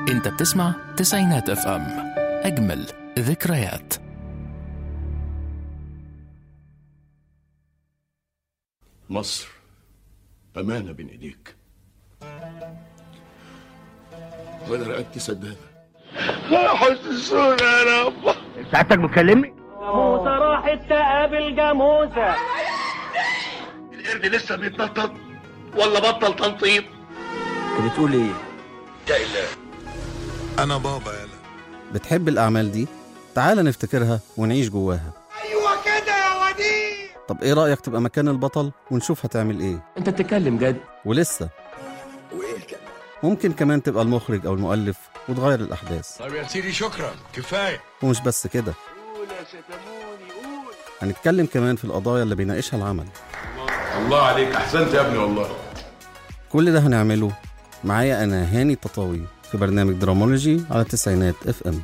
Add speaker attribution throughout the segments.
Speaker 1: انت بتسمع تسعينات اف ام اجمل ذكريات
Speaker 2: مصر أمانة بين إيديك وأنا رقبتي سدادة حسسونا يا رب
Speaker 3: سعادتك بتكلمني؟
Speaker 4: جاموسة راحت تقابل جاموسة
Speaker 2: القرد لسه بيتنطط ولا بطل تنطيط
Speaker 3: انت بتقول ايه؟
Speaker 5: انا بابا يلا
Speaker 6: بتحب الأعمال دي؟ تعال نفتكرها ونعيش جواها
Speaker 5: ايوه كده يا وديع
Speaker 6: طب إيه رأيك تبقى مكان البطل ونشوف هتعمل إيه؟
Speaker 3: انت بتتكلم جد
Speaker 6: ولسه
Speaker 5: وايه الكلام
Speaker 6: ممكن كمان تبقى المخرج أو المؤلف وتغير الأحداث
Speaker 5: طب يا سيدي شكرا كفايه
Speaker 6: ومش بس كده هنتكلم كمان في القضايا اللي بيناقشها العمل
Speaker 2: الله عليك أحسنت يا ابني والله
Speaker 6: كل ده هنعمله معايا أنا هاني التطاوي في برنامج درامولوجي على تسعينات اف ام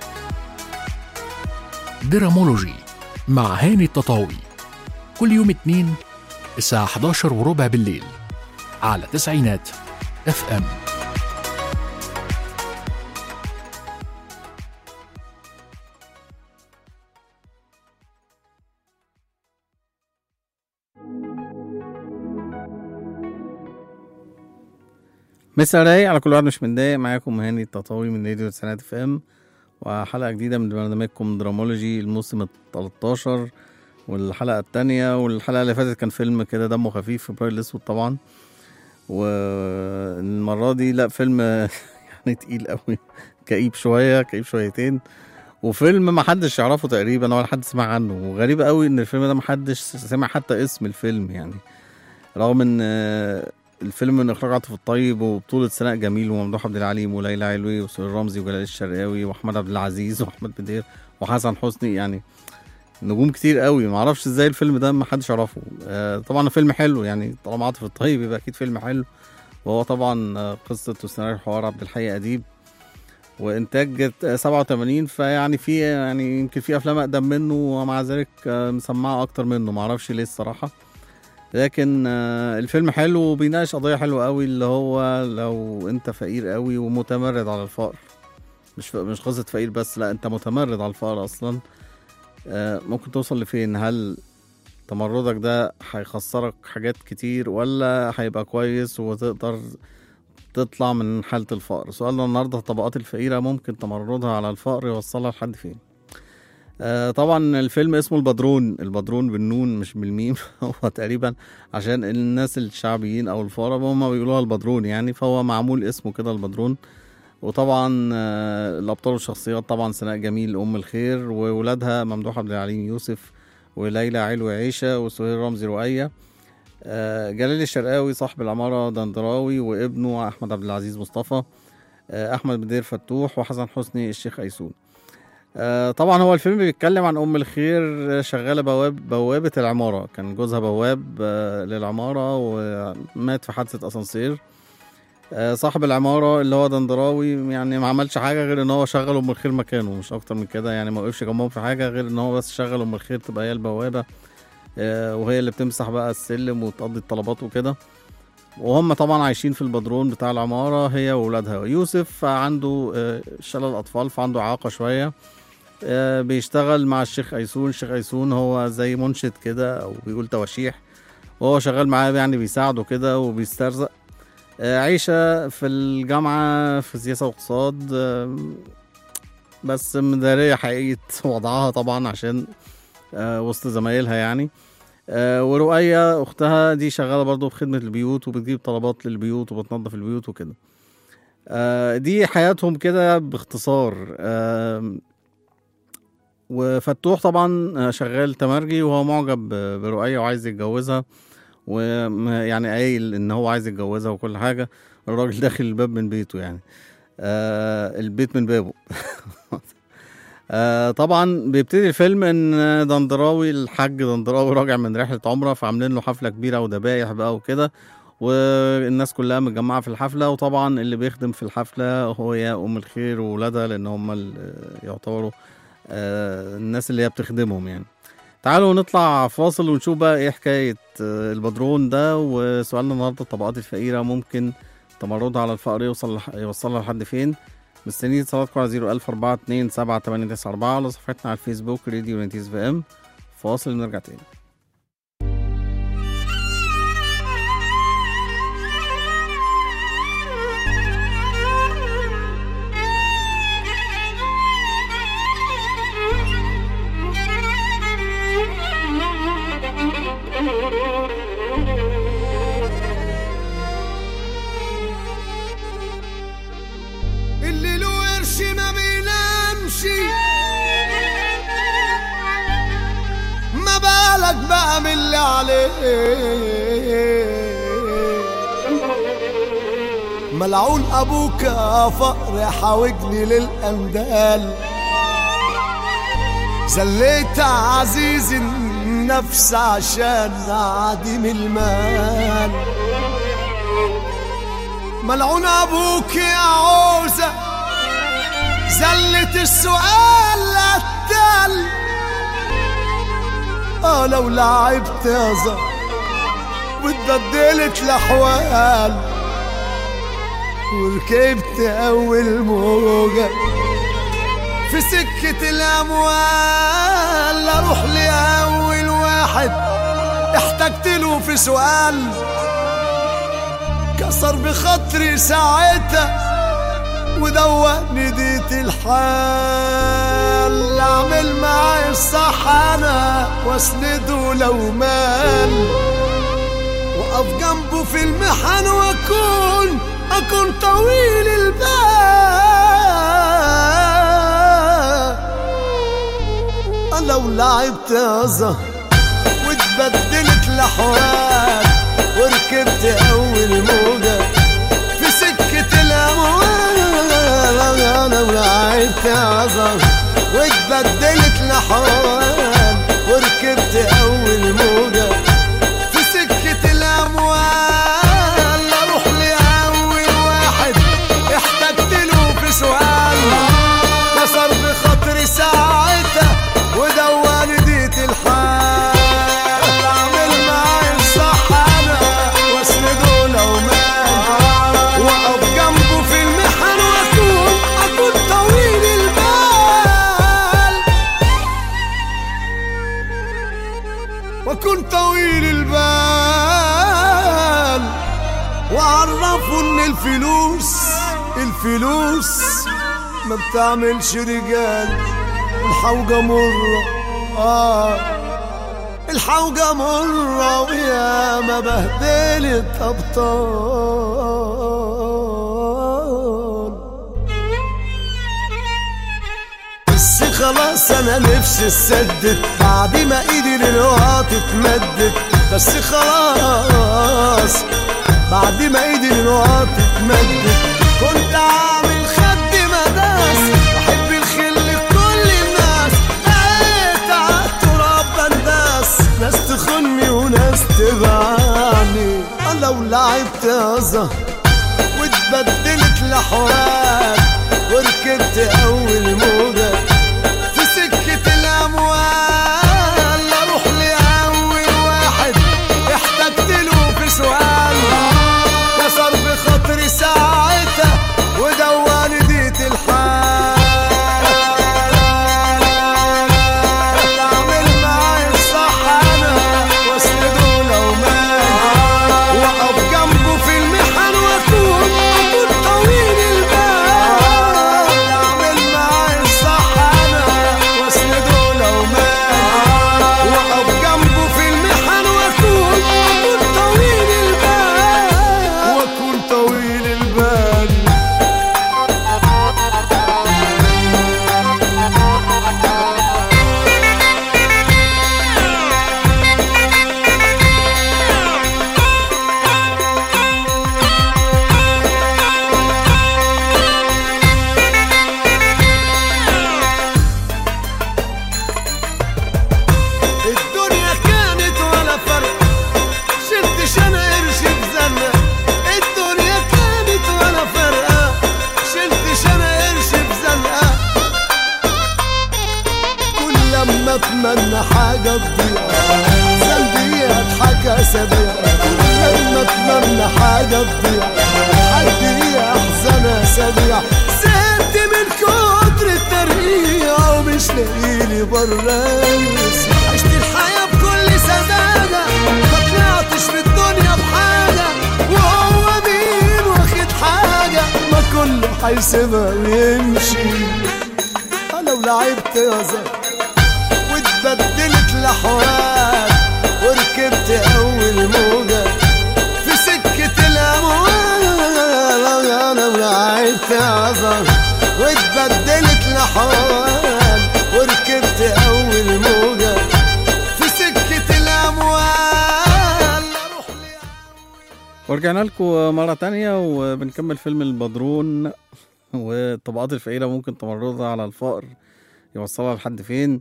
Speaker 1: درامولوجي مع هاني التطاوي كل يوم اتنين الساعة 11 وربع بالليل على تسعينات اف ام
Speaker 6: مسا رايق على كل واحد مش متضايق معاكم هاني التطاوي من راديو تسعينات اف ام وحلقة جديدة من برنامجكم درامولوجي الموسم ال 13 والحلقة التانية والحلقة اللي فاتت كان فيلم كده دمه خفيف في برايل الأسود طبعا والمرة دي لا فيلم يعني تقيل قوي كئيب شوية كئيب شويتين وفيلم ما حدش يعرفه تقريبا ولا حد سمع عنه وغريب قوي ان الفيلم ده ما حدش سمع حتى اسم الفيلم يعني رغم ان آه، الفيلم من اخراج عاطف الطيب وبطولة سناء جميل وممدوح عبد العليم وليلى علوي وسهير رمزي وجلال الشرقاوي واحمد عبد العزيز واحمد بدير وحسن حسني يعني نجوم كتير قوي ما اعرفش ازاي الفيلم ده ما حدش يعرفه آه طبعا فيلم حلو يعني طالما عاطف الطيب يبقى اكيد فيلم حلو وهو طبعا آه، قصة وسيناريو حوار عبد الحي اديب وانتاج آه، 87 فيعني في يعني يمكن في افلام اقدم منه ومع ذلك آه، مسمعه اكتر منه ما اعرفش ليه الصراحه لكن آه، الفيلم حلو وبيناقش قضيه حلوه قوي اللي هو لو انت فقير قوي ومتمرد على الفقر مش ف... مش قصه فقير بس لا انت متمرد على الفقر اصلا آه، ممكن توصل لفين هل تمردك ده هيخسرك حاجات كتير ولا هيبقى كويس وتقدر تطلع من حالة الفقر سؤالنا النهاردة الطبقات الفقيرة ممكن تمردها على الفقر يوصلها لحد فين آه طبعا الفيلم اسمه البدرون البدرون بالنون مش بالميم هو تقريبا عشان الناس الشعبيين او الفقراء هم بيقولوها البدرون يعني فهو معمول اسمه كده البدرون وطبعا آه الابطال والشخصيات طبعا سناء جميل ام الخير وولادها ممدوح عبد العليم يوسف وليلى علوي عيشه وسهير رمزي رؤيه آه، جلال الشرقاوي صاحب العمارة دندراوي وابنه أحمد عبد العزيز مصطفى آه، أحمد بدير فتوح وحسن حسني الشيخ أيسون آه، طبعا هو الفيلم بيتكلم عن أم الخير آه، شغالة بواب بوابة العمارة كان جوزها بواب آه، للعمارة ومات في حادثة أسانسير آه، صاحب العمارة اللي هو دندراوي يعني ما عملش حاجة غير ان هو شغل ام الخير مكانه مش اكتر من كده يعني ما وقفش جنبهم في حاجة غير ان هو بس شغل ام الخير تبقى هي البوابة آه، وهي اللي بتمسح بقى السلم وتقضي الطلبات وكده وهم طبعا عايشين في البدرون بتاع العمارة هي وولادها يوسف عنده آه، شلل أطفال فعنده إعاقة شوية آه، بيشتغل مع الشيخ أيسون الشيخ أيسون هو زي منشد كده أو بيقول تواشيح وهو شغال معاه يعني بيساعده كده وبيسترزق آه، عيشة في الجامعة في سياسة واقتصاد آه، بس مدارية حقيقة وضعها طبعا عشان آه، وسط زمايلها يعني آه، ورؤية أختها دي شغالة برضو في خدمة البيوت وبتجيب طلبات للبيوت وبتنظف البيوت وكده آه، دي حياتهم كده باختصار آم، وفتوح طبعا آه، شغال تمرجي وهو معجب ب- برؤية وعايز يتجوزها ويعني قايل ان هو عايز يتجوزها وكل حاجة الراجل داخل الباب من بيته يعني آه البيت من بابه آه طبعا بيبتدي الفيلم ان دندراوي الحاج دندراوي راجع من رحله عمره فعاملين له حفله كبيره وذبايح بقى وكده والناس كلها متجمعه في الحفله وطبعا اللي بيخدم في الحفله هو يا ام الخير وولادها لان هم ال- يعتبروا آه الناس اللي هي بتخدمهم يعني تعالوا نطلع فاصل ونشوف بقى ايه حكايه آه، البدرون ده وسؤالنا النهارده الطبقات الفقيره ممكن تمردها على الفقر يوصل لح- يوصلها لحد فين مستنيين اتصالاتكم على 01042 على صفحتنا على الفيسبوك راديو نينتيز في ام فاصل ونرجع تاني
Speaker 5: اللي له قرش ما بينامش ما بالك بقى من اللي عليه ملعون ابوك يا فقر حاوجني للاندال زليت عزيز النفس عشان عديم المال ملعون ابوك يا عوزة زلت السؤال للتل اه لو لعبت يا زهر واتبدلت الاحوال وركبت اول موجة في سكة الاموال اروح لاول واحد احتجت له في سؤال كسر بخاطري ساعتها ودوقني ديت الحال اعمل معاي الصح انا واسنده لو مال واقف جنبه في المحن واكون اكون طويل البال لو لعبت يا زهر واتبدلت الاحوال وركبت اول موجة في سكة الاموال انا ولعبت عظم واتبدلت الاحوال وركبت اول موجة في سكة الاموال اروح لاول واحد احتجت له في سؤال كسر بخاطري ساعتها ودواني ديت الحال اعمل معاي الصح انا واسنده لو مات واقف جنبه في المحن واكون اكون طويل البال واكون طويل البال وعرفوا ان الفلوس الفلوس ما بتعملش رجال والحوجة مرة آه الحوجة مرة ويا ما بهدلت أبطال بس خلاص أنا نفسي اتسدد بعد ما إيدي للوقت اتمدت بس خلاص بعد ما ايدي للوقت اتمدت كنت عامل خد مداس بحب الخل لكل الناس لقيت عالتراب بنداس ناس تخني وناس تبعني لو لعبت يا زهر واتبدلت الاحوال وركبت اول موجة في سكة الاموال اروح لاول واحد احتجت له في سؤال كسر بخاطري ساعتها ودواني ديت الحال اعمل معاي الصح انا واسنده لو مات واقف جنبه في المحن واكون اكون طويل البال اعمل معاي الصح انا واسنده لو مات واقف جنبه في المحن واكون اكون طويل البال واكون طويل البال الدنيا كانت ولا فرق شلتش انا قرش في زنة الدنيا كانت ولا فرقة شلتش انا قرش في زنقة كل لما اتمنى حاجة تضيع ذنبي اضحك اسابيع لما اتمنى حاجة تضيع حد احزن اسابيع زهقت وبرانس عشت الحياة بكل سذاجة ما طلعتش في الدنيا بحاجة وهو مين واخد حاجة ما كله هيسيبها ويمشي أنا لو لعبت يا زلمة واتبدلت الأحوال وركبت أول موجة في سكة الأموال أنا ولعبت عظم واتبدلت الأحوال وركبت أول موجة في سكة الأموال أروح لي
Speaker 6: ورجعنا لكم مرة تانية وبنكمل فيلم البدرون والطبقات الفقيرة ممكن تمرضها على الفقر يوصلها لحد فين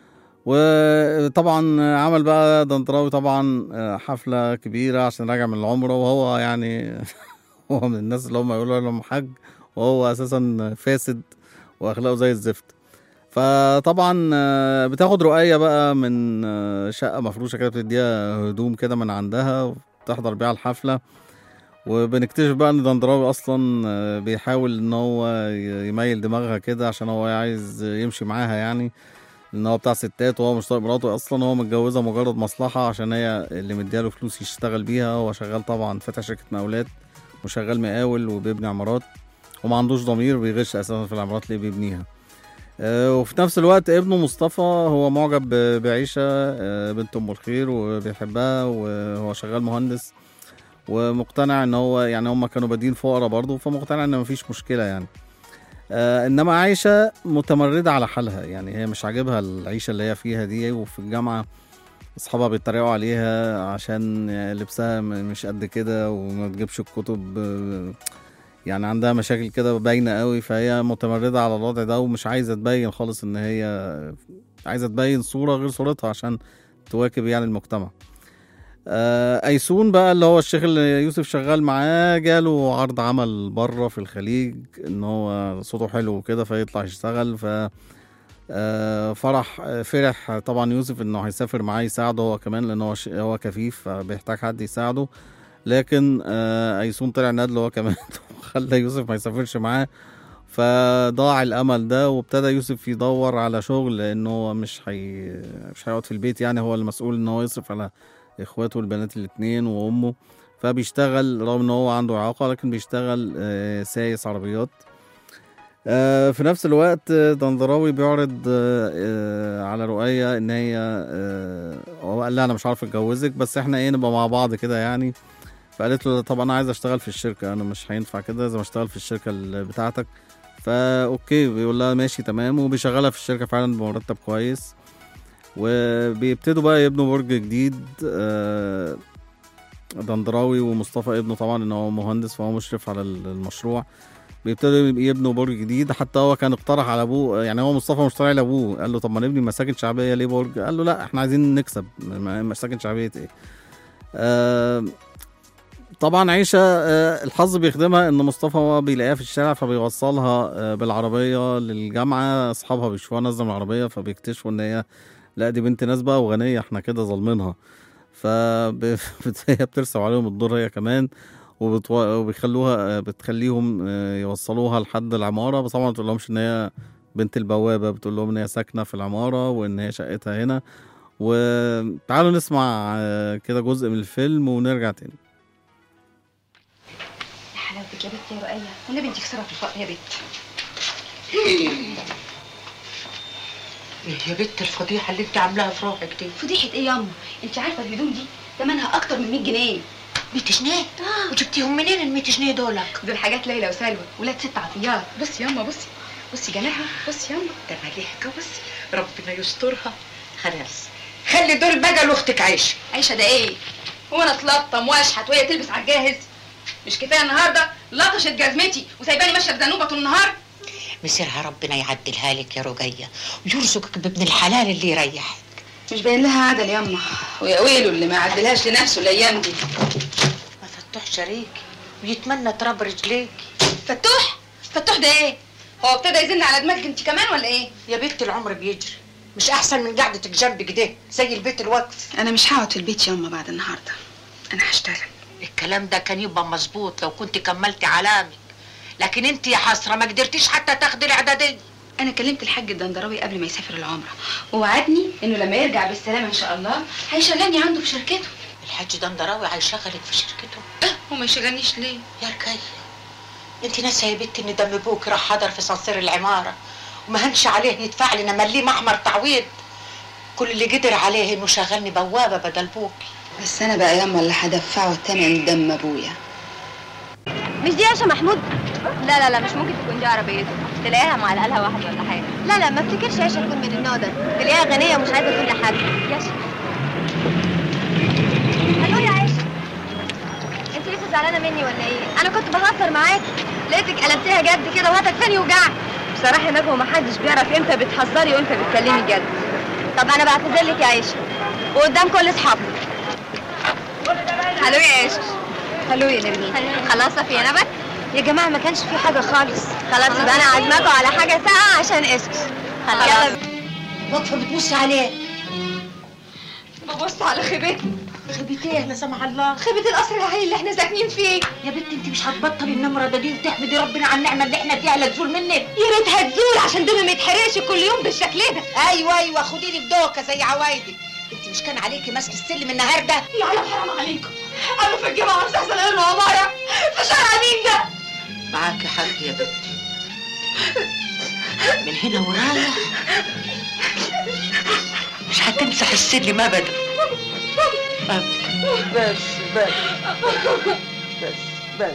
Speaker 6: وطبعا عمل بقى دندراوي طبعا حفلة كبيرة عشان راجع من العمرة وهو يعني هو من الناس اللي هم يقولوا لهم حج وهو أساسا فاسد وأخلاقه زي الزفت فطبعا آه، بتاخد رؤية بقى من آه، شقة مفروشة كده بتديها هدوم كده من عندها وتحضر بيها الحفلة وبنكتشف بقى ان دندراوي اصلا آه، بيحاول ان هو ي- يميل دماغها كده عشان هو عايز يمشي معاها يعني ان هو بتاع ستات وهو مش طايق مراته اصلا هو متجوزها مجرد مصلحة عشان هي اللي مدياله فلوس يشتغل بيها هو شغال طبعا فاتح شركة مقاولات وشغال مقاول وبيبني عمارات وما عندوش ضمير بيغش اساسا في العمارات اللي بيبنيها آه، وفي نفس الوقت ابنه مصطفى هو معجب ب- بعيشة آه، بنت أم الخير وبيحبها وهو شغال مهندس ومقتنع ان هو يعني هم كانوا بادين فقراء برضه فمقتنع ان مفيش مشكلة يعني آه انما عايشة متمردة على حالها يعني هي مش عاجبها العيشة اللي هي فيها دي وفي الجامعة اصحابها بيتريقوا عليها عشان لبسها م- مش قد كده وما تجيبش الكتب آه، يعني عندها مشاكل كده باينه قوي فهي متمرده على الوضع ده ومش عايزه تبين خالص ان هي عايزه تبين صوره غير صورتها عشان تواكب يعني المجتمع آه ايسون بقى اللي هو الشيخ اللي يوسف شغال معاه جاله عرض عمل بره في الخليج ان هو صوته حلو وكده فيطلع يشتغل ف آه، فرح آه، فرح طبعا يوسف انه هيسافر معاه يساعده هو كمان لان هو ش- هو كفيف فبيحتاج حد يساعده لكن آه، ايسون طلع نادل هو كمان وخلى يوسف ما يسافرش معاه فضاع الامل ده وابتدى يوسف يدور على شغل لانه هو مش حي... مش هيقعد في البيت يعني هو المسؤول ان هو يصرف على اخواته البنات الاتنين وامه فبيشتغل رغم ان هو عنده اعاقه لكن بيشتغل آه، سايس عربيات آه، في نفس الوقت آه، دندراوي بيعرض آه، آه، على رؤية ان هي آه، هو قال لها انا مش عارف اتجوزك بس احنا ايه نبقى مع بعض كده يعني فقالت له طب انا عايز اشتغل في الشركة انا مش هينفع كده لازم اشتغل في الشركة ال- بتاعتك فا اوكي بيقول لها ماشي تمام وبيشغلها في الشركة فعلا بمرتب كويس وبيبتدوا بقى يبنوا برج جديد آه، دندراوي ومصطفى ابنه طبعا ان هو مهندس فهو مشرف على ال- المشروع بيبتدوا يبنوا برج جديد حتى هو كان اقترح على ابوه يعني هو مصطفى مش طالع لابوه قال له طب ما نبني مساكن شعبيه ليه برج قال له لا احنا عايزين نكسب م- مساكن شعبيه ايه آه طبعا عيشه آه الحظ بيخدمها ان مصطفى هو بيلاقيها في الشارع فبيوصلها آه بالعربيه للجامعه اصحابها بيشوفوها نازله من العربيه فبيكتشفوا ان هي لا دي بنت ناس بقى وغنيه احنا كده ظالمينها فهي بترسم عليهم الدور هي كمان وبتو... وبيخلوها بتخليهم آه، يوصلوها لحد العماره بس طبعا ما بتقول لهمش ان هي بنت البوابه بتقول لهم ان هي ساكنه في العماره وان هي شقتها هنا وتعالوا نسمع آه، كده جزء من الفيلم ونرجع تاني
Speaker 7: يا حلاوتك يا بنت يا رؤية والنبي انت خسرة في الفقر يا بنت
Speaker 8: يا بنت الفضيحة اللي انت عاملاها في روحك دي
Speaker 7: فضيحة ايه ياما انت عارفة الهدوم دي ثمنها اكتر من 100 جنيه
Speaker 8: 100 جنيه وجبتيهم منين ال 100 جنيه دولك
Speaker 7: دول حاجات ليلى وسلوى ولاد ست عطيات بصي ياما بصي بصي جمالها بصي ياما
Speaker 8: ده مليحة بصي ربنا يسترها خلاص خلي دور بقى لاختك عيش
Speaker 7: عيشة ده ايه هو انا اتلطم واشحت وهي تلبس على الجاهز مش كفايه النهارده لطشت جزمتي وسايباني ماشيه بذنوبه طول النهار
Speaker 8: مسيرها ربنا يعدلها لك يا رقية ويرزقك بابن الحلال اللي يريحك
Speaker 7: مش باين لها عدل ياما ويا ويله اللي ما عدلهاش لنفسه الايام دي
Speaker 8: ما فتوح شريكي ويتمنى تراب رجليك
Speaker 7: فتوح فتوح ده ايه هو ابتدى يزن على دماغك انت كمان ولا ايه
Speaker 8: يا بنت العمر بيجري مش احسن من قعدتك جنبك كده زي البيت الوقف
Speaker 7: انا مش هقعد في البيت ياما بعد النهارده انا هشتغل
Speaker 8: الكلام ده كان يبقى مظبوط لو كنت كملتي علامك لكن انت يا حسره ما قدرتيش حتى تاخدي الاعداديه
Speaker 7: انا كلمت الحاج الدندراوي قبل ما يسافر العمره ووعدني انه لما يرجع بالسلامه ان شاء الله هيشغلني عنده في شركته
Speaker 8: الحاج دندراوي هيشغلك في شركته
Speaker 7: وما يشغلنيش ليه
Speaker 8: يا ركاية انت ناسيه يا بنتي ان دم ابوك راح حضر في صنصير العماره وما هنش عليه يدفع لنا مليه محمر تعويض كل اللي قدر عليه انه شغلني بوابه بدل بوكي
Speaker 7: بس انا بقى ياما اللي هدفعه تمن دم ابويا
Speaker 9: مش دي عشان محمود لا لا لا مش ممكن تكون دي عربيته تلاقيها معلقه لها واحد ولا حاجه لا لا ما افتكرش عيشه تكون من النوع ده تلاقيها غنيه ومش عايزه تقول لحد ياشا الو يا عيشه انت لسه زعلانه مني ولا ايه انا كنت بهزر معاك لقيتك قلبتيها جد كده وهتكفاني وجعك بصراحه نجوى محدش بيعرف امتى بتهزري وامتى بتكلمي جد طب انا بعتذر لك يا عيشه وقدام كل اصحابك الو يا عيشه الو يا نرمين خلاص في نبت يا جماعه ما كانش في حاجه خالص خلاص يبقى انا عازماكم على حاجه ساقعه عشان اسكت خلاص يلا
Speaker 8: لطفه بتبصي عليه
Speaker 7: ببص على خيبتنا
Speaker 8: خيبتين لا سمح الله
Speaker 7: خيبة القصر العالي اللي احنا ساكنين فيه
Speaker 8: يا بنتي انت مش هتبطلي النمره ده دي وتحمدي ربنا على النعمه اللي احنا فيها لا تزول منك
Speaker 7: يا ريت هتزول عشان دمي ما يتحرقش كل يوم بالشكل ده
Speaker 8: ايوه ايوه خديني بدوكه زي عوايدك انت مش كان عليكي ماسك السلم النهارده
Speaker 7: يا عالم حرام عليكم انا في الجامعه مش احسن غير عماية في شارع مين ده
Speaker 8: معاكي حق يا بنتي من هنا ورايح مش هتمسح السلم ابدا أبداً. بس بس بس بس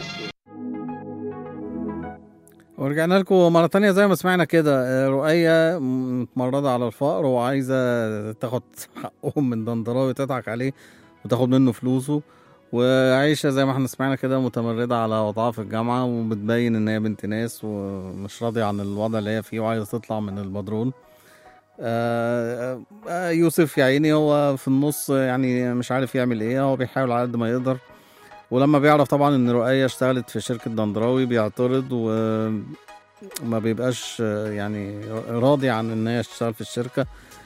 Speaker 6: ورجعنا لكم مرة تانية زي ما سمعنا كده آه، رؤية متمردة على الفقر وعايزة تاخد حقهم من دندراوي تضحك عليه وتاخد منه فلوسه وعايشة زي ما احنا سمعنا كده متمردة على وضعها في الجامعة وبتبين ان هي بنت ناس ومش راضية عن الوضع اللي هي فيه وعايزة تطلع من البدرون آه، آه، يوسف يا عيني هو في النص يعني مش عارف يعمل ايه هو بيحاول على قد ما يقدر ولما بيعرف طبعا ان رؤية اشتغلت في شركة دندراوي بيعترض وما بيبقاش آه، يعني راضي عن ان هي تشتغل في الشركة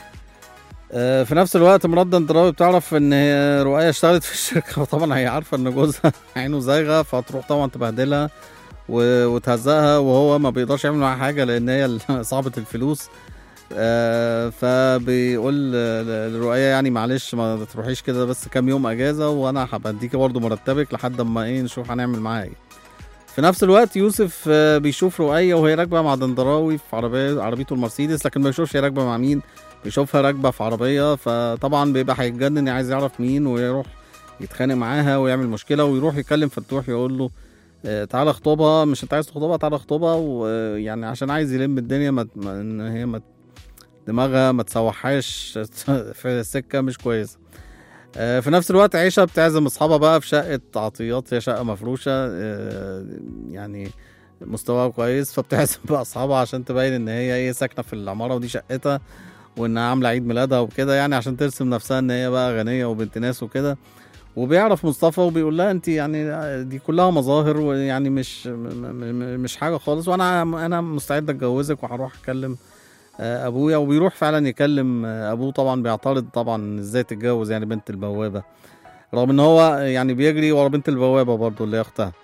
Speaker 6: آه، في نفس الوقت مرات دندراوي بتعرف ان هي رؤية اشتغلت في الشركة وطبعا هي عارفة ان جوزها عينه زايغة فتروح طبعا تبهدلها و- وتهزقها وهو ما بيقدرش يعمل معاها حاجة لان هي ال- صاحبة الفلوس آه، فبيقول آه، لرؤية يعني معلش ما تروحيش كده بس كام يوم اجازة وانا هبقى اديكي برضه مرتبك لحد اما ايه نشوف هنعمل معاها ايه في نفس الوقت يوسف آه، بيشوف رؤية وهي راكبة مع دندراوي في عربية عربيته المرسيدس لكن ما بيشوفش هي راكبة مع مين بيشوفها راكبة في عربية فطبعا بيبقى هيتجنن عايز يعرف مين ويروح يتخانق معاها ويعمل مشكلة ويروح يكلم فتوح يقول له آه، تعالى اخطبها مش انت عايز تخطبها تعالى اخطبها ويعني عشان عايز يلم الدنيا ما ما- ان هي ما دماغها ما تسوحهاش في السكه مش كويسه آه، في نفس الوقت عيشة بتعزم اصحابها بقى في شقة عطيات هي شقة مفروشة آه، يعني مستواها كويس فبتعزم بقى اصحابها عشان تبين ان هي ايه ساكنة في العمارة ودي شقتها وانها عاملة عيد ميلادها وكده يعني عشان ترسم نفسها ان هي بقى غنية وبنت ناس وكده وبيعرف مصطفى وبيقول لها انت يعني دي كلها مظاهر ويعني مش م- م- مش حاجه خالص وانا انا مستعد اتجوزك وهروح اكلم آه، ابويا وبيروح فعلا يكلم آه، ابوه طبعا بيعترض طبعا ازاي تتجوز يعني بنت البوابه رغم ان هو يعني بيجري ورا بنت البوابه برضه اللي هي اختها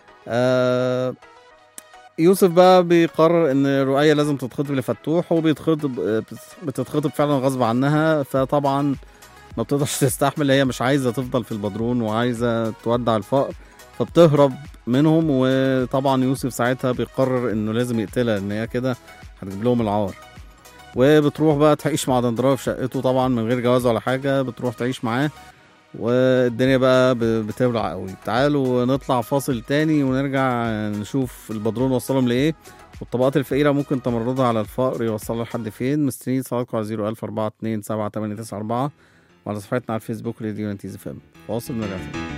Speaker 6: آه، يوسف بقى بيقرر ان رؤية لازم تتخطب لفتوح وبيتخطب آه، بتتخطب فعلا غصب عنها فطبعا ما بتقدرش تستحمل هي مش عايزه تفضل في البدرون وعايزه تودع الفقر فبتهرب منهم وطبعا يوسف ساعتها بيقرر انه لازم يقتلها ان هي كده هتجيب لهم العار وبتروح بقى تعيش مع دندراوي في شقته طبعا من غير جواز ولا حاجه بتروح تعيش معاه والدنيا بقى ب- بتولع قوي تعالوا نطلع فاصل تاني ونرجع نشوف البدرون وصلهم لايه والطبقات الفقيرة ممكن تمردها على الفقر يوصلها لحد فين مستنيين صلاتكم على 01000 427 7894 وعلى صفحتنا على الفيسبوك راديو نتيز فم فاصل نرجع تاني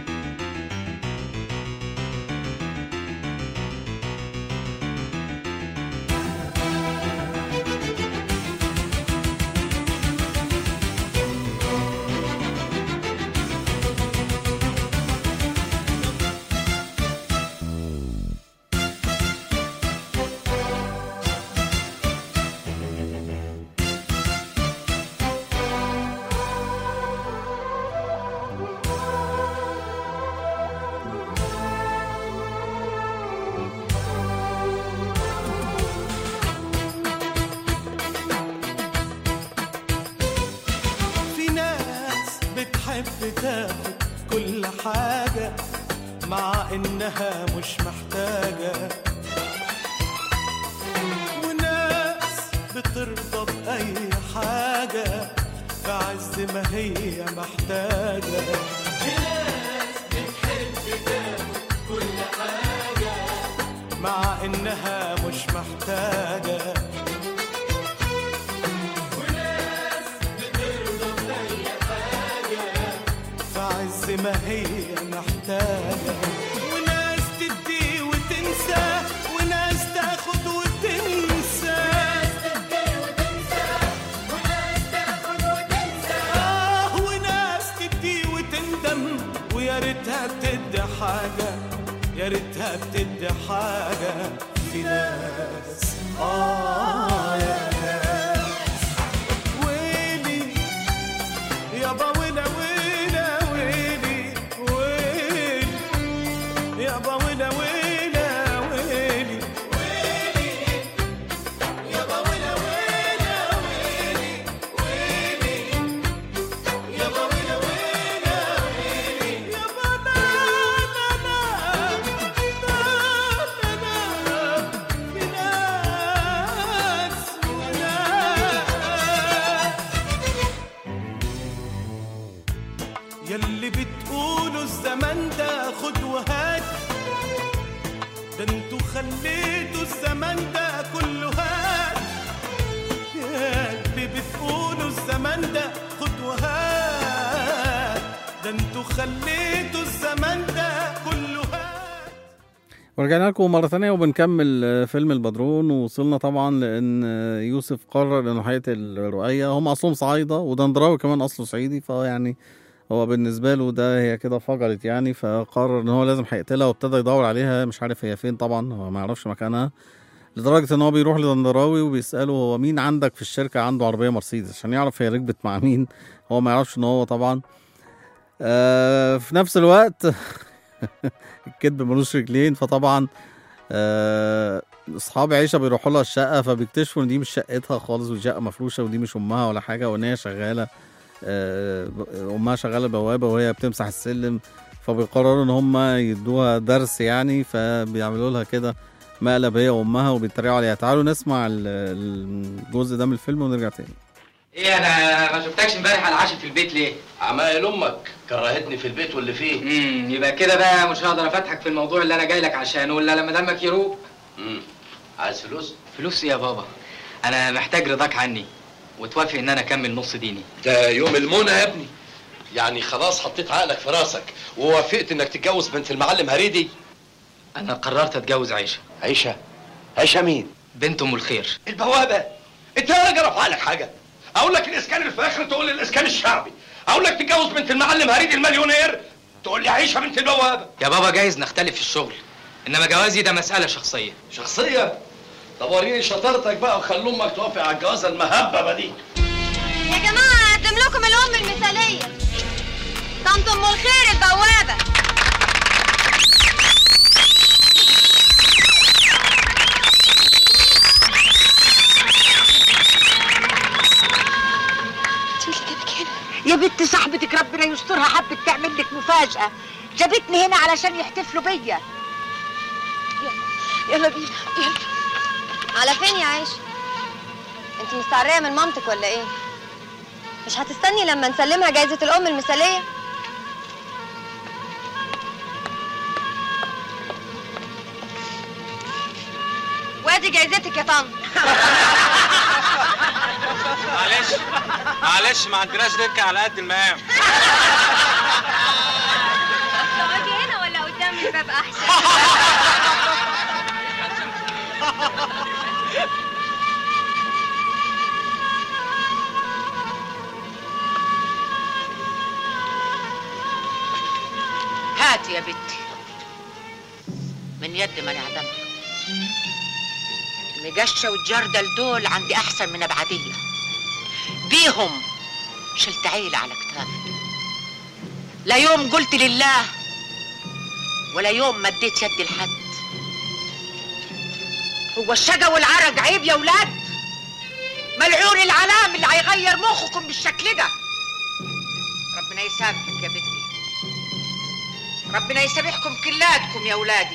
Speaker 5: مع انها مش محتاجة وناس بترضى بأي حاجة في عز ما هي محتاجة مع انها مش محتاجة في عز ما هي محتاجة وناس تدي وتنسى وناس تاخد وتنسى آه وناس تدي وتندم ويا ريتها بتدي حاجة يا ريتها بتدي حاجة في ناس آه يا ناس ويلي يابا ويلا ويلا ويلي ويلي يابا ويلا ويلا ويلي يابا ويلا ويلا ويلي ويلي يابا ويلا ويلا ويلي يابا لا لا لا لا لا لا في ناس وناس يلي بتقولوا الزمن ده خد وهات ده انتوا خليتوا الزمن ده كله هات يلي بتقولوا الزمن ده خد وهات ده انتوا خليتوا الزمن ده كله هات
Speaker 6: ورجعنا لكم مرة تانية وبنكمل آه، فيلم البدرون ووصلنا طبعا لأن آه، يوسف قرر إنه هيقتل الرؤية هم أصلهم صعايدة ودندراوي كمان أصله صعيدي فيعني هو بالنسبة له ده هي كده فجرت يعني فقرر إن هو لازم هيقتلها وابتدى يدور عليها مش عارف هي فين طبعا هو ما يعرفش مكانها لدرجة إن هو بيروح لدندراوي وبيسأله هو مين عندك في الشركة عنده عربية مرسيدس عشان يعرف هي ركبت مع مين هو ما يعرفش إن هو طبعا آه في نفس الوقت الكذب ملوش رجلين فطبعا آه، اصحاب عيشه بيروحوا لها الشقه فبيكتشفوا ان دي مش شقتها خالص ودي شقه مفروشه ودي مش امها ولا حاجه وان هي شغاله آه، امها شغاله بوابه وهي بتمسح السلم فبيقرروا ان هم يدوها درس يعني فبيعملوا لها كده مقلب هي وامها وبيتريقوا عليها تعالوا نسمع ال- الجزء ده من الفيلم ونرجع تاني
Speaker 10: ايه انا ما شفتكش امبارح على العشاء في البيت ليه؟
Speaker 11: عمايل امك كرهتني في البيت واللي فيه
Speaker 10: امم يبقى كده بقى مش هقدر افتحك في الموضوع اللي انا جاي لك عشانه الا لما دمك يروق
Speaker 11: امم عايز فلوس
Speaker 10: فلوس ايه يا بابا؟ انا محتاج رضاك عني وتوافق ان انا اكمل نص ديني
Speaker 11: ده يوم المنى يا ابني يعني خلاص حطيت عقلك في راسك ووافقت انك تتجوز بنت المعلم هريدي
Speaker 10: انا قررت اتجوز عيشه
Speaker 11: عيشه عيشه مين
Speaker 10: بنت ام الخير
Speaker 11: البوابه انت يا جرى في عقلك حاجه اقول لك الاسكان الفاخر تقول لي الاسكان الشعبي اقول لك تتجوز بنت المعلم هريدي المليونير تقول لي عيشه بنت البوابه
Speaker 10: يا بابا جايز نختلف في الشغل انما جوازي ده مساله شخصيه
Speaker 11: شخصيه طب وريني شطارتك بقى وخلي امك توافق على الجوازه المهببه دي
Speaker 9: يا جماعة أقدم لكم الأم المثالية طنط أم الخير البوابة
Speaker 8: يا بنت صاحبتك ربنا يسترها حبت تعمل لك مفاجأة جابتني هنا علشان يحتفلوا بيا يلا- يلا بينا يلا
Speaker 9: على فين يا عيشة؟ أنت مستعرية من مامتك ولا إيه؟ مش هتستني لما نسلمها جايزة الأم المثالية؟ وادي جايزتك يا طنط
Speaker 12: معلش معلش ما عندناش دكه على قد المقام
Speaker 9: تقعدي هنا ولا قدام الباب أحسن؟
Speaker 8: هاتي يا بنتي من يد من يعدمها المجشة والجردل دول عندي أحسن من أبعدية بيهم شلت عيلة على كتافي لا يوم قلت لله ولا يوم مديت يدي لحد هو الشقا والعرق عيب يا ولاد ملعون العلام اللي هيغير مخكم بالشكل ده ربنا يسامحك يا بنتي ربنا يسامحكم كلاتكم يا ولادي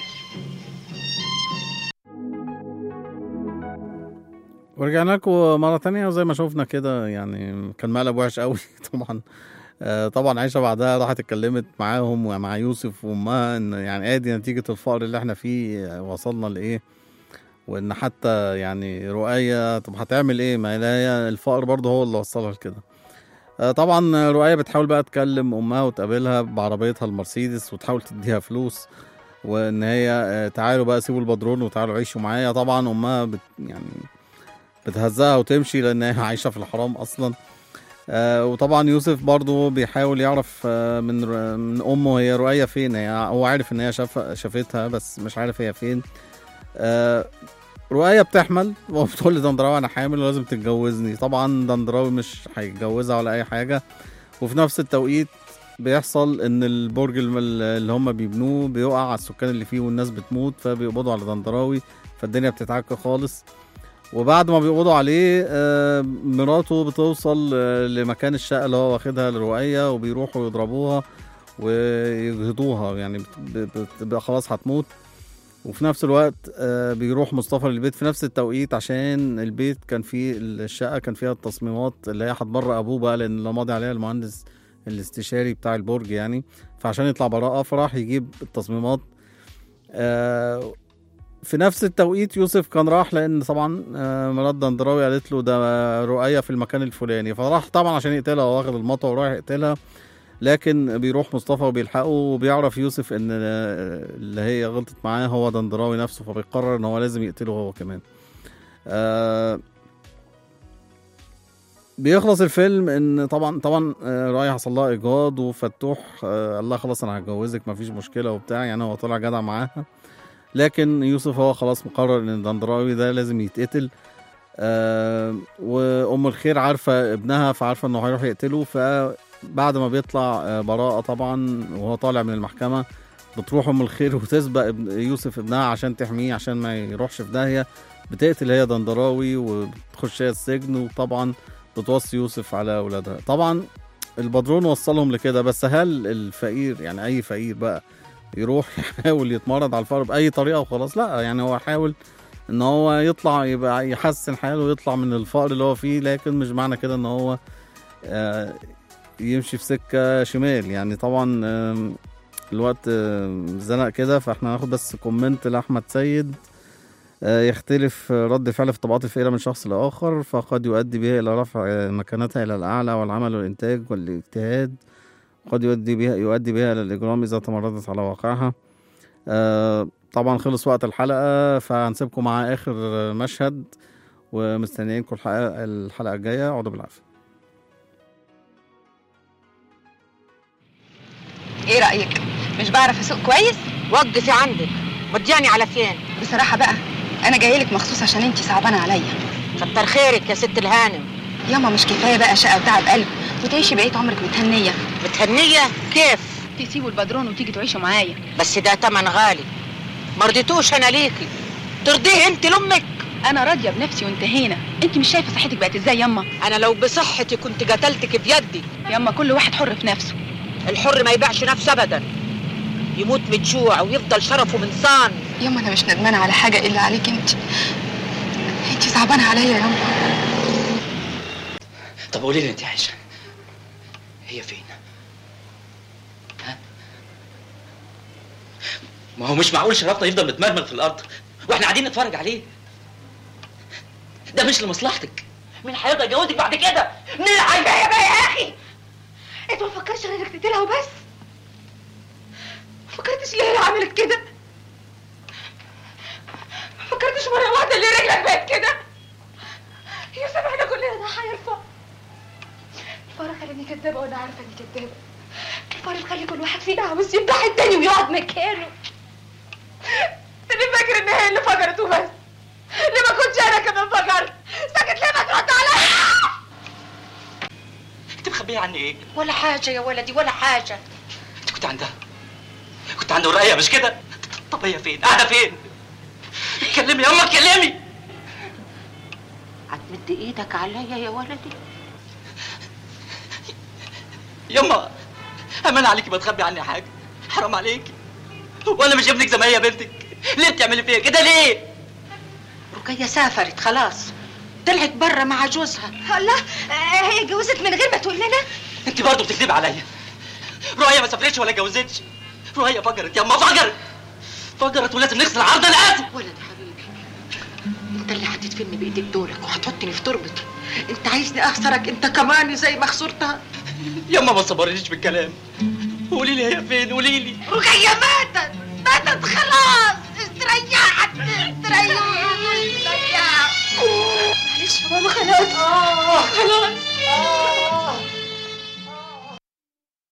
Speaker 6: ورجعنا لكم مرة تانية وزي ما شفنا كده يعني كان مقلب وحش قوي طبعا آه، طبعا عائشة بعدها راحت اتكلمت معاهم ومع يوسف وامها ان يعني ادي نتيجة الفقر اللي احنا فيه آه، وصلنا لايه وان حتى يعني رؤية طب هتعمل ايه ما هي الفقر برضه هو اللي وصلها لكده آه، طبعا رؤية بتحاول بقى تكلم امها وتقابلها بعربيتها المرسيدس وتحاول تديها فلوس وان هي آه، تعالوا بقى سيبوا البدرون وتعالوا عيشوا معايا طبعا امها بت يعني بتهزها وتمشي لان هي عايشه في الحرام اصلا آه وطبعا يوسف برضو بيحاول يعرف آه من ر- من امه هي رؤية فين هي هو عارف ان هي شاف شافتها بس مش عارف هي فين آه رؤية بتحمل وبتقول لدندراوي انا حامل ولازم تتجوزني طبعا دندراوي مش هيتجوزها ولا اي حاجة وفي نفس التوقيت بيحصل ان البرج الم- اللي هم بيبنوه بيقع على السكان اللي فيه والناس بتموت فبيقبضوا على دندراوي فالدنيا بتتعك خالص وبعد ما بيقبضوا عليه آه، مراته بتوصل آه، لمكان الشقة اللي هو واخدها لرؤية وبيروحوا يضربوها ويجهضوها يعني بت- بت- بتبقى خلاص هتموت وفي نفس الوقت آه، بيروح مصطفى للبيت في نفس التوقيت عشان البيت كان فيه الشقة كان فيها التصميمات اللي هي هتبرأ أبوه بقى لأن اللي ماضي عليها المهندس الاستشاري بتاع البرج يعني فعشان يطلع براءة فراح يجيب التصميمات آه، في نفس التوقيت يوسف كان راح لان طبعا آه، مرات دندراوي قالت له ده رؤية في المكان الفلاني فراح طبعا عشان يقتلها هو واخد المطوه ورايح يقتلها لكن بيروح مصطفى وبيلحقه وبيعرف يوسف ان آه، اللي هي غلطت معاه هو دندراوي نفسه فبيقرر ان هو لازم يقتله هو كمان آه بيخلص الفيلم ان طبعا طبعا آه، رؤية حصل لها ايجاد وفتوح آه، قال لها خلاص انا هتجوزك مفيش مشكله وبتاع يعني هو طلع جدع معاها لكن يوسف هو خلاص مقرر ان الدندراوي ده لازم يتقتل آه وام الخير عارفه ابنها فعارفه انه هيروح يقتله فبعد ما بيطلع آه براءه طبعا وهو طالع من المحكمه بتروح ام الخير وتسبق ابن يوسف ابنها عشان تحميه عشان ما يروحش في داهيه بتقتل هي دندراوي وبتخش هي السجن وطبعا بتوصي يوسف على اولادها طبعا البدرون وصلهم لكده بس هل الفقير يعني اي فقير بقى يروح يحاول يتمرد على الفقر باي طريقه وخلاص لا يعني هو حاول ان هو يطلع يبقى يحسن حاله ويطلع من الفقر اللي هو فيه لكن مش معنى كده ان هو آه، يمشي في سكه شمال يعني طبعا آم، الوقت آم، زنق كده فاحنا هناخد بس كومنت لاحمد سيد آه، يختلف رد فعل في الطبقات الفقيرة من شخص لآخر فقد يؤدي بها إلى رفع آه، مكانتها إلى الأعلى والعمل والإنتاج والاجتهاد قد يؤدي بها يؤدي بها إلى الإجرام إذا تمردت على واقعها آه، طبعا خلص وقت الحلقة فهنسيبكم مع آخر مشهد ومستنيينكم الحلقة الحلقة الجاية اقعدوا بالعافية
Speaker 7: ايه رايك مش بعرف اسوق كويس
Speaker 8: وقفي عندك ودياني على فين
Speaker 7: بصراحه بقى انا جايه لك مخصوص عشان انتي صعبانه عليا
Speaker 8: كتر خيرك يا ست الهانم
Speaker 7: ياما مش كفايه بقى شقه وتعب قلب وتعيشي بقيت عمرك متهنيه
Speaker 8: متهنيه كيف
Speaker 7: تسيبوا البدرون وتيجي تعيشوا معايا
Speaker 8: بس ده تمن غالي ما رضيتوش انا ليكي ترضيه انت لامك
Speaker 7: انا راضيه بنفسي وانتهينا انت مش شايفه صحتك بقت ازاي ياما
Speaker 8: انا لو بصحتي كنت قتلتك بيدي
Speaker 7: ياما كل واحد حر في نفسه
Speaker 8: الحر ما يبيعش نفسه ابدا يموت من جوع ويفضل شرفه من صان
Speaker 7: ياما انا مش ندمانه على حاجه الا عليك انت انت صعبانه عليا ياما
Speaker 10: طب قولي لي انت يا عائشه هي فين؟ ها؟ ما هو مش معقول شرفنا يفضل متمرمغ في الارض واحنا قاعدين نتفرج عليه ده مش لمصلحتك مين هيرضى يجوزك بعد كده؟ مين هيبيع بقى يا اخي؟
Speaker 7: انت ما فكرتش غير انك تقتلها وبس ما فكرتش ليه هي عملت كده ما فكرتش مره واحده اللي رجلك بقت كده يا سامح احنا كلنا ده هيرفع الفار خلاني كدابه وانا عارفه اني كدابه الفار خلي كل واحد فينا عاوز يمدح التاني ويقعد مكانه انت ليه فاكر ان هي اللي فجرت وبس ليه ما كنتش انا كمان فجرت ساكت ليه ما ترد عليا
Speaker 10: انت مخبيه عني ايه؟
Speaker 8: ولا حاجه يا ولدي ولا حاجه
Speaker 10: انت كنت عندها كنت عند ورقيه مش كده؟ طب هي فين؟ قاعده فين؟ اتكلمي يلا اتكلمي
Speaker 8: هتمد ايدك عليا يا ولدي
Speaker 10: يما امان عليكي ما تخبي عني حاجه حرام عليك وانا مش ابنك زي ما هي بنتك ليه بتعملي فيا كده ليه
Speaker 8: رقية سافرت خلاص طلعت بره مع جوزها
Speaker 9: الله آه، هي اتجوزت من غير ما تقول لنا
Speaker 10: انت برضه بتكذبي عليا رؤية ما سافرتش ولا اتجوزتش رؤية فجرت يا اما فجرت فجرت ولازم نغسل عرض لازم
Speaker 8: ولد حبيبي انت اللي هتدفني بايديك دورك وهتحطني في تربتي انت عايزني اخسرك انت كمان زي ما خسرتها
Speaker 10: ياما ما صبرنيش بالكلام قولي لي هي فين قولي لي
Speaker 8: رقية ماتت ماتت خلاص استريحت استريحت استريحت
Speaker 9: معلش يا ماما خلاص خلاص